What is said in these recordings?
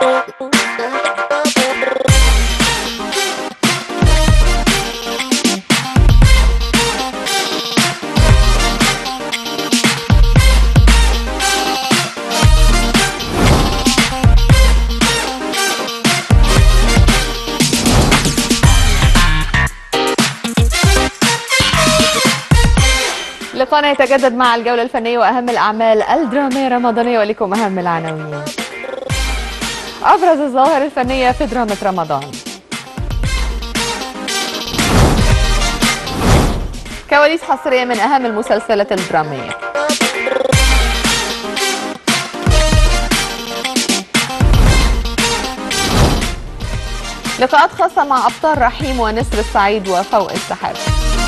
لقاءنا يتجدد مع الجولة الفنية وأهم الأعمال الدرامية الرمضانية ولكم أهم العناوين أبرز الظواهر الفنية في دراما رمضان كواليس حصرية من أهم المسلسلات الدرامية لقاءات خاصة مع أبطال رحيم ونسر السعيد وفوق السحاب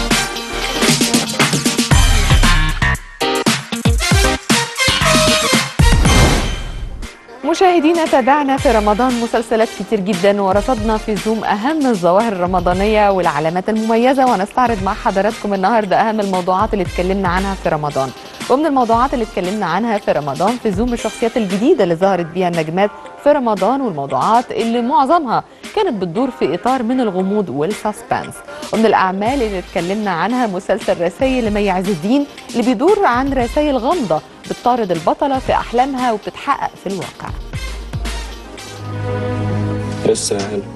مشاهدينا تابعنا في رمضان مسلسلات كتير جدا ورصدنا في زوم اهم الظواهر الرمضانيه والعلامات المميزه ونستعرض مع حضراتكم النهارده اهم الموضوعات اللي اتكلمنا عنها في رمضان ومن الموضوعات اللي اتكلمنا عنها في رمضان في زوم الشخصيات الجديده اللي ظهرت بيها النجمات في رمضان والموضوعات اللي معظمها كانت بتدور في اطار من الغموض والسسبنس ومن الاعمال اللي اتكلمنا عنها مسلسل رسائل لمي عز الدين اللي بيدور عن رسائل غامضه بتطارد البطله في احلامها وبتتحقق في الواقع لسه يا هلا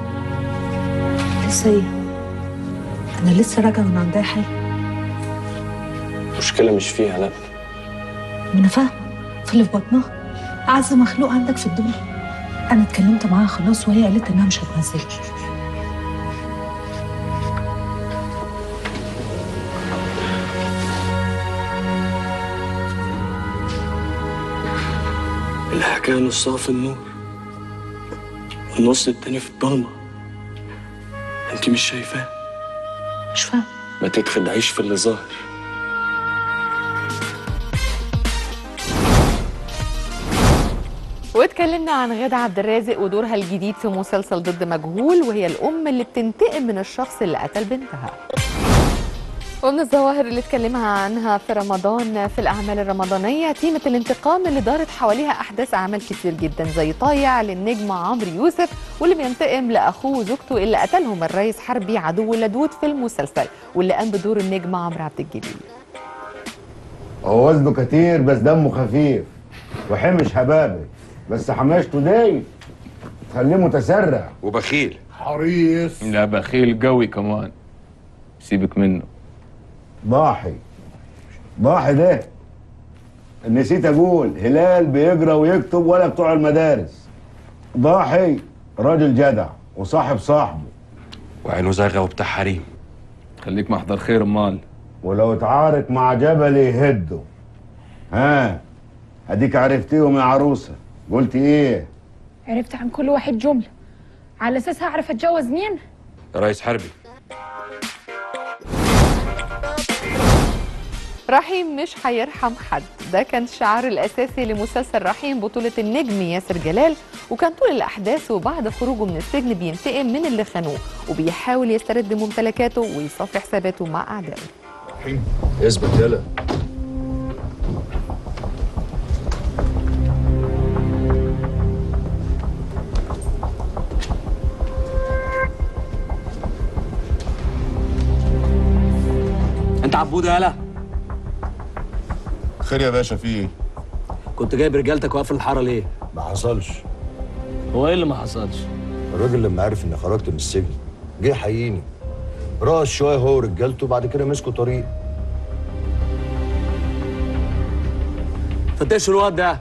لسه ايه؟ انا لسه راجعه من عندها حاجه المشكلة مش فيها لا ما انا فاهمه في اللي في بطنها اعز مخلوق عندك في الدنيا انا اتكلمت معاها خلاص وهي قالت انها مش هتنزل الحكاية نصها في النور والنص التاني في الضلمة انت مش شايفاه مش فاهمه ما تتخدعيش في اللي ظاهر واتكلمنا عن غادة عبد الرازق ودورها الجديد في مسلسل ضد مجهول وهي الأم اللي بتنتقم من الشخص اللي قتل بنتها ومن الظواهر اللي اتكلمها عنها في رمضان في الأعمال الرمضانية تيمة الانتقام اللي دارت حواليها أحداث أعمال كتير جدا زي طايع للنجم عمرو يوسف واللي بينتقم لأخوه وزوجته اللي قتلهم الرئيس حربي عدو اللدود في المسلسل واللي قام بدور النجم عمرو عبد الجليل هو وزنه كتير بس دمه خفيف وحمش هبابه بس حماشته دي تخليه متسرع وبخيل حريص لا بخيل قوي كمان سيبك منه ضاحي ضاحي ده نسيت اقول هلال بيقرا ويكتب ولا بتوع المدارس ضاحي راجل جدع وصاحب صاحبه وعينه زاغه وبتاع حريم خليك محضر خير امال ولو اتعارك مع جبل يهده ها اديك عرفتيهم يا عروسه قلت ايه عرفت عن كل واحد جملة على أساسها أعرف أتجوز مين؟ رئيس حربي رحيم مش هيرحم حد ده كان الشعار الأساسي لمسلسل رحيم بطولة النجم ياسر جلال وكان طول الأحداث وبعد خروجه من السجن بينتقم من اللي خانوه وبيحاول يسترد ممتلكاته ويصفي حساباته مع أعدائه اثبت يلا انت عبودة يالا خير يا باشا في ايه؟ كنت جايب رجالتك واقف الحاره ليه ما حصلش هو ايه اللي ما حصلش الراجل لما عرف اني خرجت من السجن جه يحييني رقص شويه هو ورجالته بعد كده مسكوا طريق فتشوا الواد ده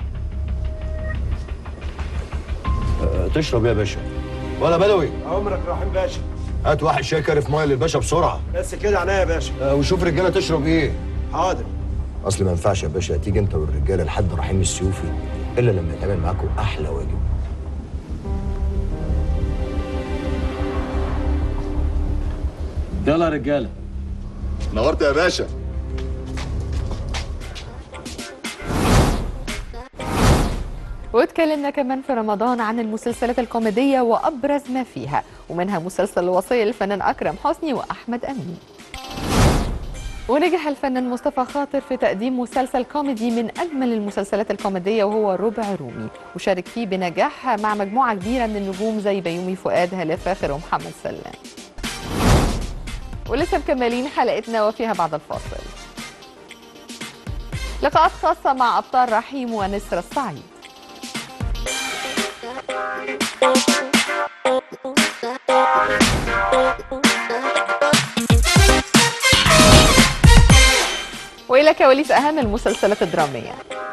أه تشرب ايه يا باشا؟ ولا بدوي عمرك رحيم باشا هات واحد شاي كارف ميه للباشا بسرعه بس كده عينيا يا باشا أه وشوف رجاله تشرب ايه حاضر اصل ما ينفعش يا باشا تيجي انت والرجاله لحد رحيم السيوفي الا لما يتعمل معاكم احلى واجب يلا يا رجاله نورت يا باشا واتكلمنا كمان في رمضان عن المسلسلات الكوميدية وأبرز ما فيها ومنها مسلسل الوصية للفنان أكرم حسني وأحمد أمين ونجح الفنان مصطفى خاطر في تقديم مسلسل كوميدي من أجمل المسلسلات الكوميدية وهو ربع رومي وشارك فيه بنجاح مع مجموعة كبيرة من النجوم زي بيومي فؤاد هالة فاخر ومحمد سلام ولسه مكملين حلقتنا وفيها بعد الفاصل لقاءات خاصة مع أبطال رحيم ونسر الصعيد وإلى كواليس أهم المسلسلات الدرامية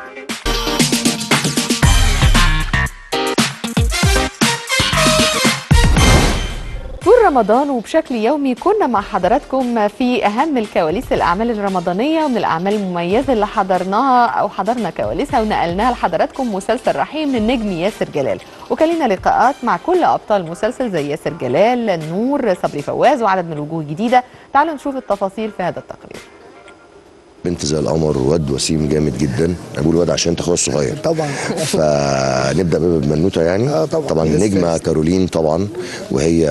طول رمضان وبشكل يومي كنا مع حضراتكم في أهم الكواليس الأعمال الرمضانية ومن الأعمال المميزة اللي حضرناها أو حضرنا كواليسها ونقلناها لحضراتكم مسلسل رحيم للنجم ياسر جلال وكان لنا لقاءات مع كل أبطال المسلسل زي ياسر جلال نور صبري فواز وعدد من الوجوه الجديدة تعالوا نشوف التفاصيل في هذا التقرير بنت زي القمر واد وسيم جامد جدا انا بقول واد عشان انت اخويا الصغير طبعا فنبدا بقى ببنوته يعني آه طبعا. طبعا لسه- النجمه كارولين طبعا وهي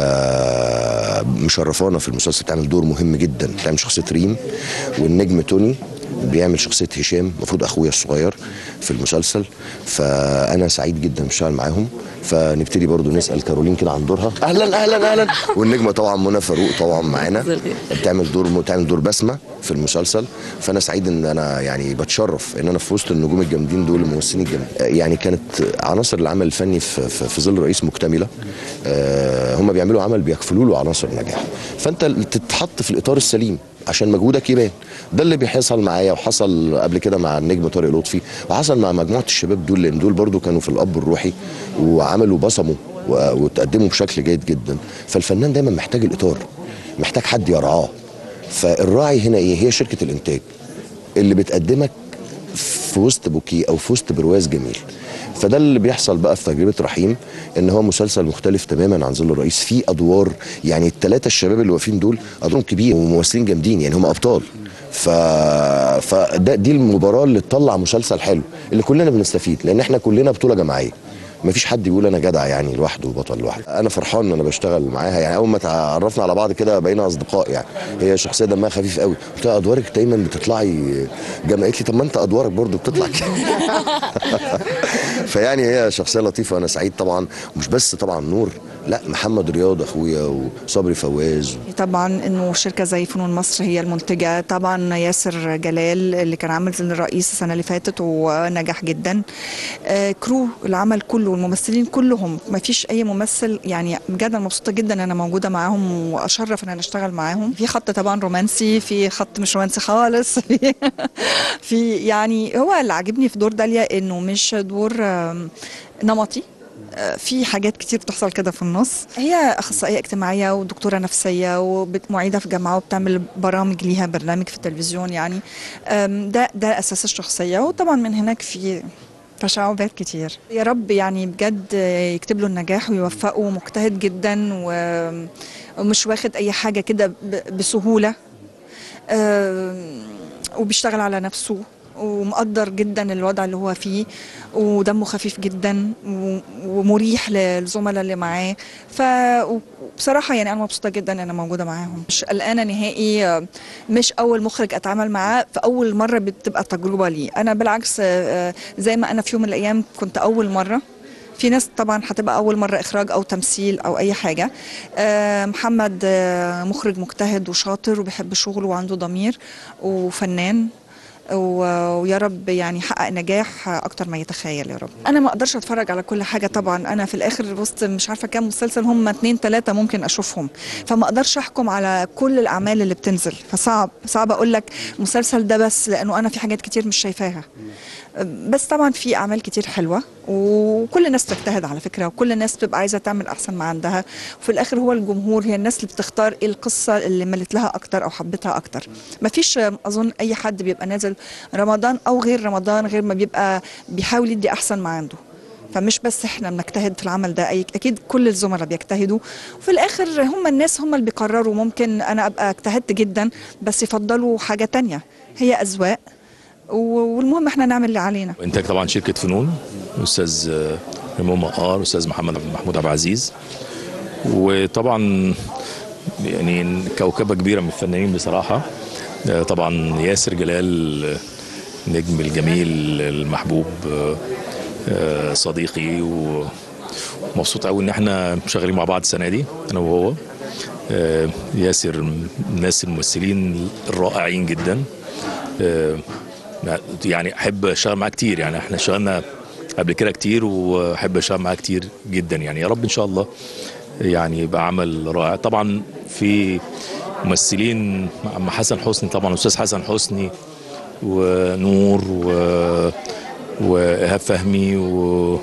مشرفانا في المسلسل بتعمل دور مهم جدا بتعمل شخصيه ريم والنجم توني بيعمل شخصيه هشام المفروض اخويا الصغير في المسلسل فانا سعيد جدا بشتغل معاهم فنبتدي برضو نسال كارولين كده عن دورها اهلا اهلا اهلا والنجمه طبعا منى فاروق طبعا معانا بتعمل دور بتعمل دور بسمه في المسلسل فانا سعيد ان انا يعني بتشرف ان انا في وسط النجوم الجامدين دول الممثلين الجامدين يعني كانت عناصر العمل الفني في, في, في ظل رئيس مكتمله آه هم بيعملوا عمل بيكفلوا له عناصر النجاح فانت تتحط في الاطار السليم عشان مجهودك يبان ده اللي بيحصل معايا وحصل قبل كده مع النجم طارق لطفي وحصل مع مجموعه الشباب دول لان دول برضو كانوا في الاب الروحي وعملوا بصموا و- وتقدموا بشكل جيد جدا فالفنان دايما محتاج الاطار محتاج حد يرعاه فالراعي هنا ايه هي شركه الانتاج اللي بتقدمك في وسط بوكيه او في وسط برواز جميل فده اللي بيحصل بقى في تجربه رحيم ان هو مسلسل مختلف تماما عن ظل الرئيس فيه ادوار يعني الثلاثه الشباب اللي واقفين دول ادوارهم كبير وممثلين جامدين يعني هم ابطال ف فده دي المباراه اللي تطلع مسلسل حلو اللي كلنا بنستفيد لان احنا كلنا بطوله جماعيه مفيش حد يقول انا جدع يعني لوحده وبطل لوحده انا فرحان ان انا بشتغل معاها يعني اول ما تعرفنا على بعض كده بقينا اصدقاء يعني هي شخصيه دمها خفيف قوي قلت لها ادوارك دايما بتطلعي جامعه قالت لي طب ما انت ادوارك برضو بتطلع كده فيعني هي شخصيه لطيفه وانا سعيد طبعا ومش بس طبعا نور لا محمد رياض اخويا وصبري فواز طبعا انه شركه زي فنون مصر هي المنتجه طبعا ياسر جلال اللي كان عامل زي الرئيس السنه اللي فاتت ونجح جدا آه كرو العمل كله الممثلين كلهم ما فيش اي ممثل يعني بجد انا مبسوطه جدا ان انا موجوده معاهم واشرف ان انا اشتغل معاهم في خط طبعا رومانسي في خط مش رومانسي خالص في في يعني هو اللي عاجبني في دور داليا انه مش دور آم، نمطي آه، في حاجات كتير بتحصل كده في النص هي اخصائيه اجتماعيه ودكتوره نفسيه ومعيده في جامعه وبتعمل برامج ليها برنامج في التلفزيون يعني آم، ده ده اساس الشخصيه وطبعا من هناك في تشعبات كتير يا رب يعني بجد يكتب له النجاح ويوفقه مجتهد جدا و- ومش واخد اي حاجه كده ب- بسهوله آم، وبيشتغل على نفسه ومقدر جدا الوضع اللي هو فيه ودمه خفيف جدا و- ومريح للزملاء اللي معاه فبصراحة يعني أنا مبسوطة جدا إن أنا موجودة معاهم مش قلقانة نهائي آه، مش أول مخرج أتعامل معاه فأول مرة بتبقى تجربة لي أنا بالعكس آه، آه، زي ما أنا في يوم من الأيام كنت أول مرة في ناس طبعا هتبقى اول مره اخراج او تمثيل او اي حاجه آه، محمد آه، مخرج مجتهد وشاطر وبيحب شغله وعنده ضمير وفنان و- ويا رب يعني يحقق نجاح اكتر ما يتخيل يا رب انا ما اقدرش اتفرج على كل حاجه طبعا انا في الاخر وسط مش عارفه كام مسلسل هم اتنين تلاته ممكن اشوفهم فما اقدرش احكم على كل الاعمال اللي بتنزل فصعب صعب اقول لك مسلسل ده بس لانه انا في حاجات كتير مش شايفاها بس طبعا في اعمال كتير حلوه وكل الناس تجتهد على فكره وكل الناس بتبقى عايزه تعمل احسن ما عندها وفي الاخر هو الجمهور هي الناس اللي بتختار ايه القصه اللي ملت لها اكتر او حبتها اكتر ما فيش اظن اي حد بيبقى نازل رمضان او غير رمضان غير ما بيبقى بيحاول يدي احسن ما عنده فمش بس احنا بنجتهد في العمل ده أي- اكيد كل الزملاء بيجتهدوا وفي الاخر هم الناس هم اللي بيقرروا ممكن انا ابقى اجتهدت جدا بس يفضلوا حاجه تانية هي اذواق و- والمهم احنا نعمل اللي علينا وانتاج طبعا شركه فنون استاذ آه، ريمون مقار استاذ محمد عبد- محمود عبد العزيز وطبعا يعني كوكبه كبيره من الفنانين بصراحه آه، طبعا ياسر جلال آه، نجم الجميل المحبوب آه، آه، صديقي ومبسوط قوي ان احنا شغالين مع بعض السنه دي انا وهو آه، ياسر من الناس الممثلين الرائعين جدا آه، يعني احب اشتغل معاه كتير يعني احنا اشتغلنا قبل كده كتير واحب اشتغل معاه كتير جدا يعني يا رب ان شاء الله يعني يبقى عمل رائع طبعا في ممثلين عم حسن حسني طبعا استاذ حسن حسني ونور و وايهاب فهمي و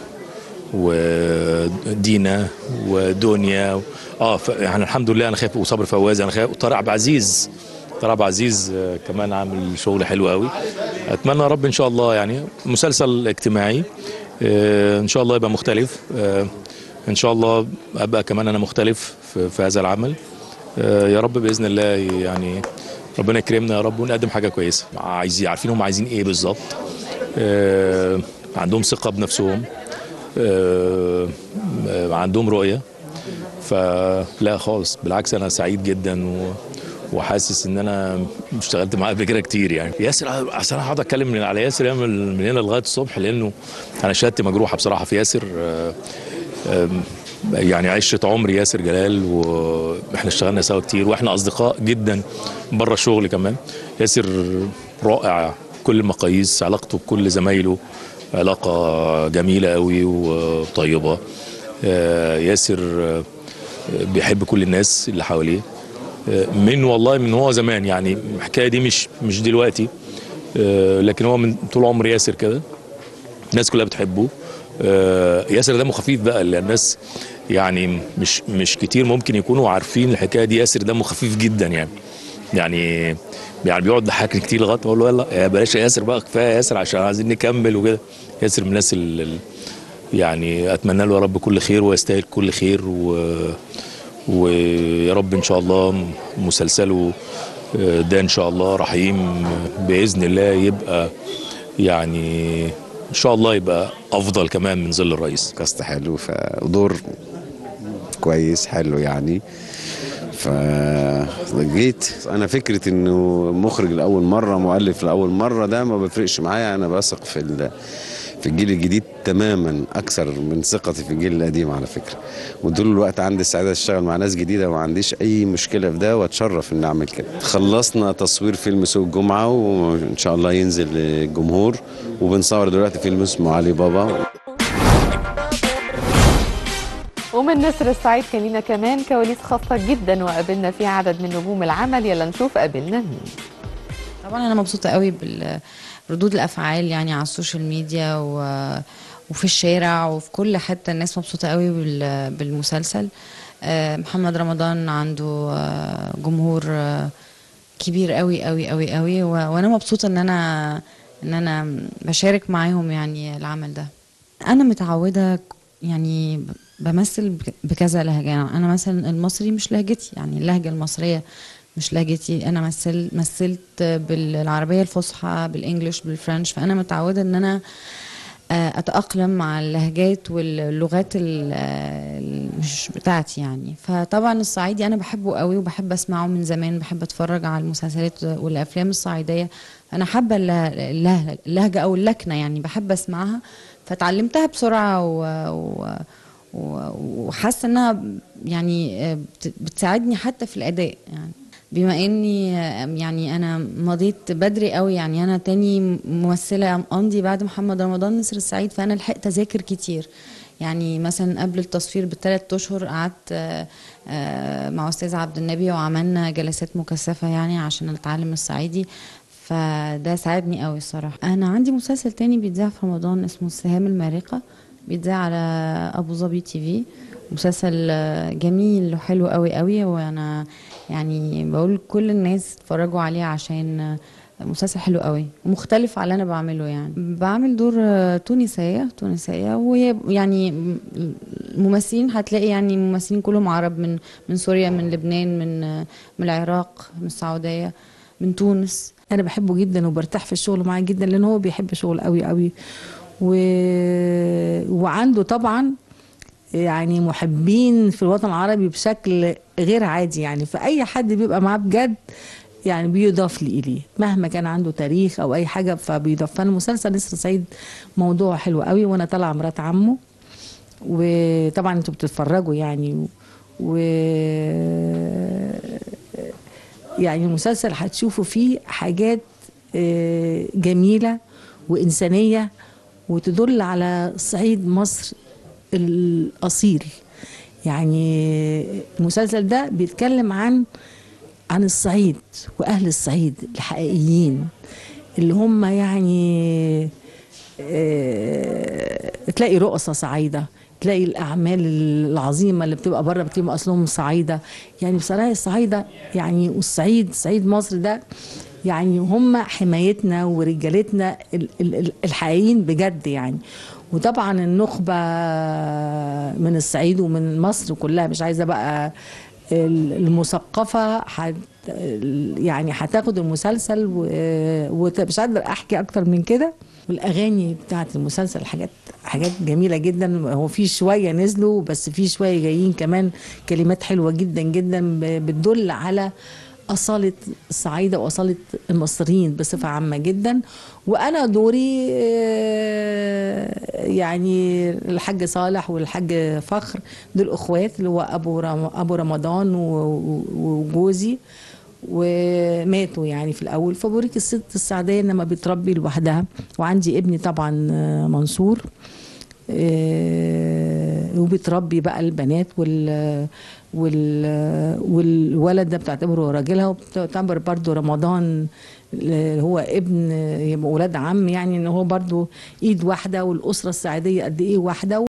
ودينا ودنيا اه ف... يعني الحمد لله انا خايف وصبر فواز انا خايف وطارق عبد العزيز طارق عبد العزيز آه، كمان عامل شغل حلو قوي اتمنى يا رب ان شاء الله يعني مسلسل اجتماعي آه، ان شاء الله يبقى مختلف آه، ان شاء الله ابقى كمان انا مختلف في, في هذا العمل آه، يا رب باذن الله يعني ربنا يكرمنا يا رب ونقدم حاجه كويسه عايزين عارفين هم عايزين ايه بالظبط آه، عندهم ثقه بنفسهم آه، آه، عندهم رؤيه فلا خالص بالعكس انا سعيد جدا و وحاسس ان انا اشتغلت معاه قبل كده كتير يعني ياسر اصل انا هقعد اتكلم من على ياسر يعمل من هنا لغايه الصبح لانه انا شهادتي مجروحه بصراحه في ياسر آه، آم، يعني عشره عمري ياسر جلال واحنا اشتغلنا سوا كتير واحنا اصدقاء جدا بره الشغل كمان ياسر رائع كل المقاييس علاقته بكل زمايله علاقه جميله قوي وطيبه آه، ياسر آه، بيحب كل الناس اللي حواليه آه، من والله من هو زمان يعني الحكايه دي مش مش دلوقتي آه، لكن هو من طول عمر ياسر كده الناس كلها بتحبه آه، ياسر دمه خفيف بقى اللي الناس يعني مش مش كتير ممكن يكونوا عارفين الحكايه دي ياسر دمه خفيف جدا يعني يعني يعني بيقعد يضحكني كتير لغايه ما اقول له يلا يا بلاش يا ياسر بقى كفايه يا ياسر عشان عايزين نكمل وكده ياسر من الناس اللي يعني اتمنى له يا رب كل خير ويستاهل كل خير و ويا رب ان شاء الله مسلسله آه، ده ان شاء الله رحيم باذن الله يبقى يعني ان شاء الله يبقى افضل كمان من ظل الرئيس كاست حلو فدور كويس حلو يعني فجيت انا فكره انه مخرج لاول مره مؤلف لاول مره ده ما بيفرقش معايا انا بثق في ال- في الجيل الجديد تماما اكثر من ثقتي في الجيل القديم على فكره وطول الوقت عندي السعاده اشتغل مع ناس جديده وما عنديش اي مشكله في ده واتشرف اني اعمل كده خلصنا تصوير فيلم سوق الجمعه وان شاء الله ينزل للجمهور وبنصور دلوقتي فيلم اسمه علي بابا ومن نسر السعيد كان لينا كمان كواليس خاصة جدا وقابلنا فيها عدد من نجوم العمل يلا نشوف قابلنا مين طبعا انا مبسوطه قوي بردود الافعال يعني على السوشيال ميديا و... وفي الشارع وفي كل حته الناس مبسوطه قوي بال... بالمسلسل آه، محمد رمضان عنده آه، جمهور آه، كبير قوي قوي قوي قوي و... وانا مبسوطه ان انا ان انا بشارك معاهم يعني العمل ده انا متعوده يعني ب- بمثل بك- بكذا لهجه يعني انا مثلا المصري مش لهجتي يعني اللهجه المصريه مش لهجتي انا مثل مثلت بالعربيه الفصحى بالانجلش بالفرنش فانا متعوده ان انا آه، اتاقلم مع اللهجات واللغات ال- آه، ال- مش بتاعتي يعني فطبعا الصعيدي انا بحبه قوي وبحب اسمعه من زمان بحب اتفرج على المسلسلات والافلام الصعيديه انا حابه الله- الله- اللهجه او اللكنه يعني بحب اسمعها فتعلمتها بسرعه و, و و- وحاسه انها يعني آه، بت- بتساعدني حتى في الاداء يعني بما اني آه، يعني انا مضيت بدري قوي يعني انا تاني ممثله امضي بعد محمد رمضان نسر السعيد فانا لحقت اذاكر كتير يعني مثلا قبل التصوير بثلاث اشهر قعدت آه، آه، مع استاذ عبد النبي وعملنا جلسات مكثفه يعني عشان اتعلم الصعيدي فده ساعدني قوي الصراحه انا عندي مسلسل تاني بيتذاع في رمضان اسمه السهام المارقه بيتذاع على ابو ظبي تي في مسلسل آه، جميل وحلو قوي قوي وانا يعني بقول كل الناس اتفرجوا عليه عشان آه، مسلسل حلو قوي ومختلف على اللي انا بعمله يعني بعمل دور آه، تونسيه تونسيه وهي يعني م- الممثلين هتلاقي يعني ممثلين كلهم عرب من من سوريا من لبنان من آه، من العراق من السعوديه من تونس انا بحبه جدا وبرتاح في الشغل معاه جدا لان هو بيحب الشغل قوي قوي و... وعنده طبعا يعني محبين في الوطن العربي بشكل غير عادي يعني فاي حد بيبقى معاه بجد يعني بيضاف لي اليه مهما كان عنده تاريخ او اي حاجه فبيضاف فانا مسلسل نسر سعيد موضوع حلو قوي وانا طالعه مرات عمه وطبعا انتوا بتتفرجوا يعني و يعني المسلسل هتشوفوا فيه حاجات آه، جميله وانسانيه وتدل على صعيد مصر الاصيل يعني المسلسل ده بيتكلم عن عن الصعيد واهل الصعيد الحقيقيين اللي هم يعني آه، تلاقي رؤساء صعايده تلاقي الاعمال العظيمه اللي بتبقى بره بتبقى اصلهم صعايده يعني بصراحه الصعايده يعني والصعيد صعيد مصر ده يعني هم حمايتنا ورجالتنا ال- ال- ال- الحقيقيين بجد يعني وطبعا النخبه من الصعيد ومن مصر كلها مش عايزه بقى ال- المثقفه حت يعني هتاخد المسلسل و- ومش قادره احكي اكتر من كده والاغاني بتاعت المسلسل حاجات حاجات جميله جدا هو في شويه نزلوا بس في شويه جايين كمان كلمات حلوه جدا جدا ب- بتدل على أصالة الصعايدة وأصالة المصريين بصفة عامة جدا وأنا دوري آه، يعني الحاج صالح والحاج فخر دول أخوات اللي هو أبو رم أبو رمضان و- و- وجوزي وماتوا يعني في الأول فبوريك الست السعدية لما بتربي لوحدها وعندي ابني طبعا آه، منصور آه، وبتربي بقى البنات وال وال والولد ده بتعتبره راجلها وبتعتبر برضو رمضان اللي هو ابن يبقى ولاد عم يعني ان هو برضو ايد واحده والاسره السعيديه قد ايه واحده